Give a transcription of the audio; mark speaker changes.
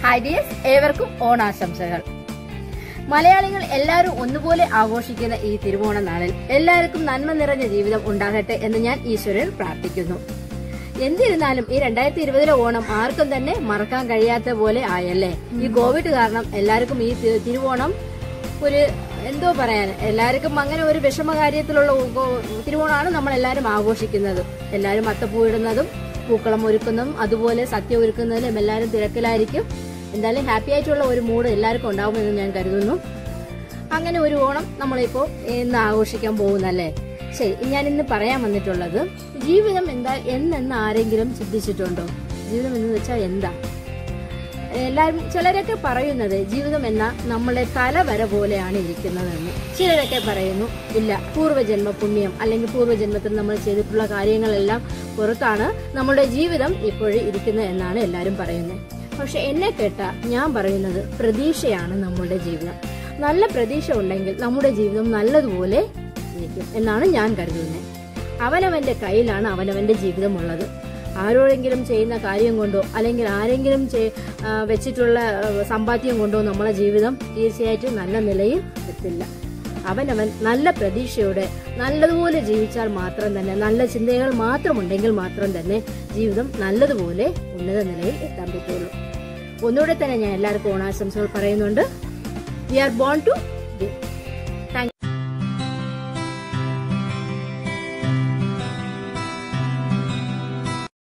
Speaker 1: hi dears ഏവർക്കും ഓണാശംസകൾ മലയാളികൾ എല്ലാവരും ഒന്നുപോലെ ആഘോഷിക്കുന്ന ഈ തിരുവോണ നാളിൽ എല്ലാവർക്കും നന്മ നിറഞ്ഞ ജീവിതം ഉണ്ടാകട്ടെ എന്ന് ഞാൻ ഈശ്വരൻ പ്രാർത്ഥിക്കുന്നു എന്നിരുന്നാലും ഈ രണ്ടായിരത്തി ഇരുപതിലെ ഓണം ആർക്കും തന്നെ മറക്കാൻ കഴിയാത്ത പോലെ ആയല്ലേ ഈ കോവിഡ് കാരണം എല്ലാവർക്കും ഈ തി- തിരുവോണം ഒരു എന്തോ പറയാൻ എല്ലാവർക്കും അങ്ങനെ ഒരു വിഷമ കാര്യത്തിലുള്ള ഉ- തിരുവോണമാണ് നമ്മൾ എല്ലാവരും ആഘോഷിക്കുന്നത് എല്ലാവരും അത്തപ്പൂ ഇടുന്നതും പൂക്കളം ഒരുക്കുന്നതും അതുപോലെ സദ്യ ഒരുക്കുന്നതിലും എല്ലാവരും തിരക്കിലായിരിക്കും എന്തായാലും ഹാപ്പി ആയിട്ടുള്ള ഒരു മൂഡ് എല്ലാവർക്കും ഉണ്ടാവുമെന്ന് ഞാൻ കരുതുന്നു അങ്ങനെ ഒരു ഓണം നമ്മളിപ്പോ ഇന്ന് ആഘോഷിക്കാൻ പോകുന്നല്ലേ ശരി ഞാൻ ഇന്ന് പറയാൻ വന്നിട്ടുള്ളത് ജീവിതം എന്താ എന്നെന്ന് ആരെങ്കിലും ചിന്തിച്ചിട്ടുണ്ടോ ജീവിതം എന്ന് വെച്ചാൽ എന്താ എല്ലാവരും ചിലരൊക്കെ പറയുന്നത് ജീവിതം എന്ന നമ്മളെ തലവര പോലെയാണ് ഇരിക്കുന്നതെന്ന് ചിലരൊക്കെ പറയുന്നു ഇല്ല പൂർവ്വജന്മ പുണ്യം അല്ലെങ്കിൽ പൂർവ്വജന്മത്തിൽ നമ്മൾ ചെയ്തിട്ടുള്ള കാര്യങ്ങളെല്ലാം പുറത്താണ് നമ്മുടെ ജീവിതം ഇപ്പോഴും ഇരിക്കുന്നത് എന്നാണ് എല്ലാവരും പറയുന്നത് പക്ഷെ എന്നെ കേട്ട ഞാൻ പറയുന്നത് പ്രതീക്ഷയാണ് നമ്മുടെ ജീവിതം നല്ല പ്രതീക്ഷ ഉണ്ടെങ്കിൽ നമ്മുടെ ജീവിതം നല്ലതുപോലെ ഇരിക്കും എന്നാണ് ഞാൻ കരുതുന്നത് അവനവന്റെ കയ്യിലാണ് അവനവന്റെ ജീവിതം ഉള്ളത് ആരോടെങ്കിലും ചെയ്യുന്ന കാര്യം കൊണ്ടോ അല്ലെങ്കിൽ ആരെങ്കിലും ചെയ്- ആ, വെച്ചിട്ടുള്ള ആ, സമ്പാദ്യം കൊണ്ടോ നമ്മളെ ജീവിതം തീർച്ചയായിട്ടും നല്ല നിലയിൽ എത്തില്ല അവനവൻ നല്ല പ്രതീക്ഷയോടെ നല്ലതുപോലെ ജീവിച്ചാൽ മാത്രം തന്നെ നല്ല ചിന്തകൾ മാത്രമുണ്ടെങ്കിൽ മാത്രം തന്നെ ജീവിതം നല്ലതുപോലെ ഉന്നത നിലയിൽ എത്താൻ പറ്റുള്ളൂ ഒന്നുകൂടെ തന്നെ ഞാൻ എല്ലാവർക്കും ഓണാശംസകൾ പറയുന്നുണ്ട് വി ആർ ബോൺ ടു